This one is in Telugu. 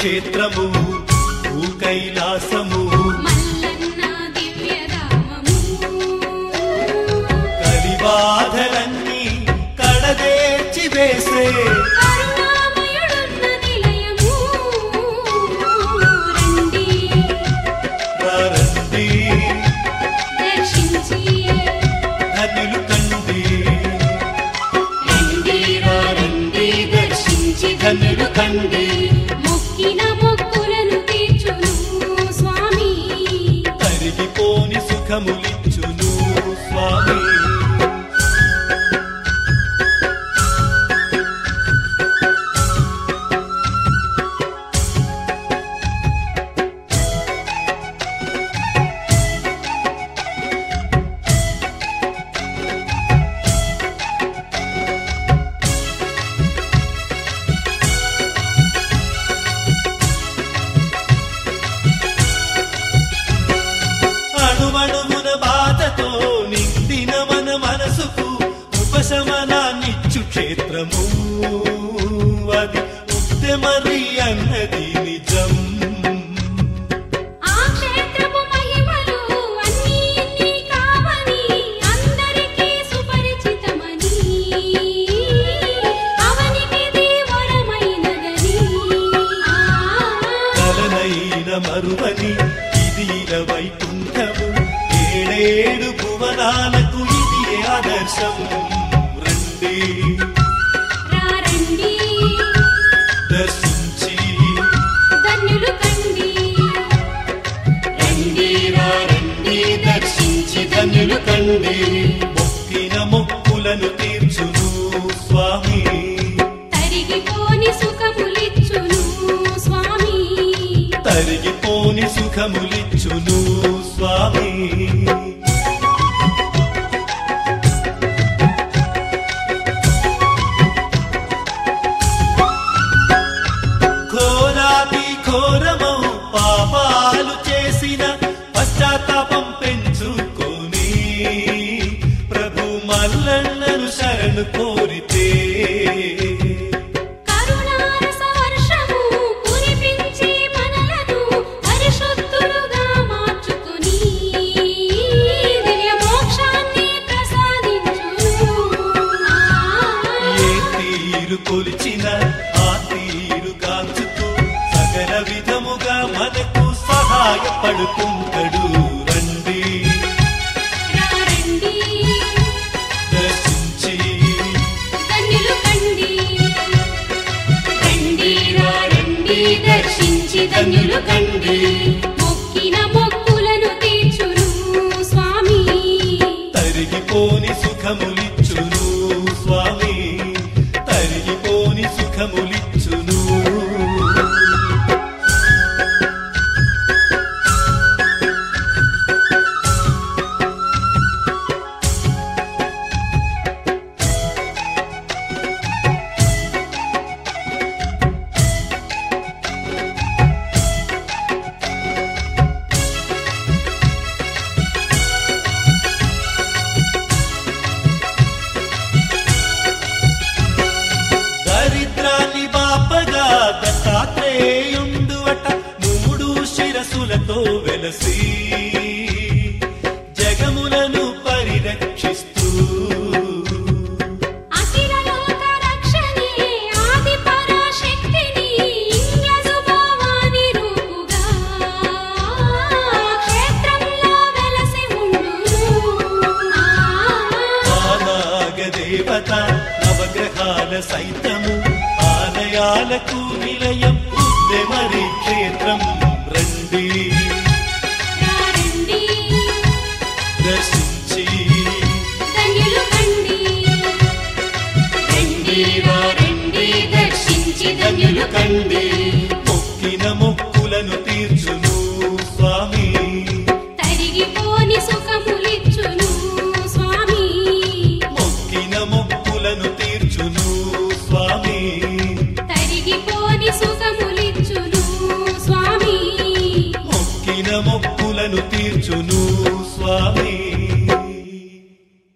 క్షేత్రము భూ కైలాసము మల్లన్న దివ్యధామము కలిబాధలన్నీ కడదేర్చి వేసే కరుణామయుడున్న నిలయము రండి రండి దర్శించి ధనులు కండి రండి రండి దర్శించి ధన్యులు కండి మొక్కిన మొక్కులను తీర్చును స్వామి తరిగిపోని సుఖములిచ్చును స్వామి అణువణువున బాధతో నిండిన మన మనసుకు ఉపశమనాన్నిచ్చు క్షేత్రము అది ఉత్తమరి అన్నది నిజం ఆ క్షేత్రపు మహిమలు అన్నీ ఇన్ని కావని అందరికీ సుపరిచితమని అవనికి దేవరమైనదని ఆ కలనైన మరువని ఇది ఇల వైకుంఠము ఏడేడు భువనాలకు ఇది ఆదర్శం రండి రారండి దర్శించి ధన్యులు కండి రండి రండి దర్శించి ధన్యులు కండి మొక్కిన మొక్కులను తీర్చును స్వామి తరిగిపోని సుఖములిచ్చును స్వామి తరిగిపోని సుఖములిచ్చును స్వామి ఘోరాతి ఘోరమౌ పాపాలు చేసిన పశ్చాత్తాపం పెంచుకొని ప్రభు మల్లన్నను శరణు కోరితే కరుణారస వర్షము కురిపించి మనలను పరిశుద్ధులుగా మార్చుకొని దివ్య మోక్షాన్ని ప్రసాదించును ఏ తీరు కొలిచిన ఆ తీరు కాంచుతూ సకల విధముగా మనకు సహాయపడుతుంటడు రండి రండి దర్శించి ధన్యులు కండి రండి రండి దర్శించి ధన్యులు కండి మొక్కిన మొక్కులను తీర్చును స్వామి తరిగిపోని సుఖములిచ్చును స్వామి తరిగిపోని సుఖములిచ్చును దరిద్రాన్ని బాపగా దత్తాత్రేయుండువట మూడు శిరసులతో వెలసి జగములను పరిరక్షిస్తూ అఖిల లోక రక్షణే ఆది పరాశక్తిని ఇంగ్లజు భావాని రూపుగా క్షేత్రంలో వెలసి ఉండును ఆనాగదేవత నవగ్రహాల సైతము ఆలయాలకు నిలయం ఉద్దెమరి క్షేత్రం రండి రండి దర్శించి ధన్యులు కండి రండి రండి దర్శించి ధన్యులు కండి మొక్కిన మొక్కులను తీర్చును స్వామి తరిగిపోని సుఖములిచ్చును స్వామి మొక్కిన మొక్కులను తీర్చును స్వామి తరిగిపోని సుఖములిచ్చును స్వామి మొక్కిన మొక్కులను తీర్చును స్వామి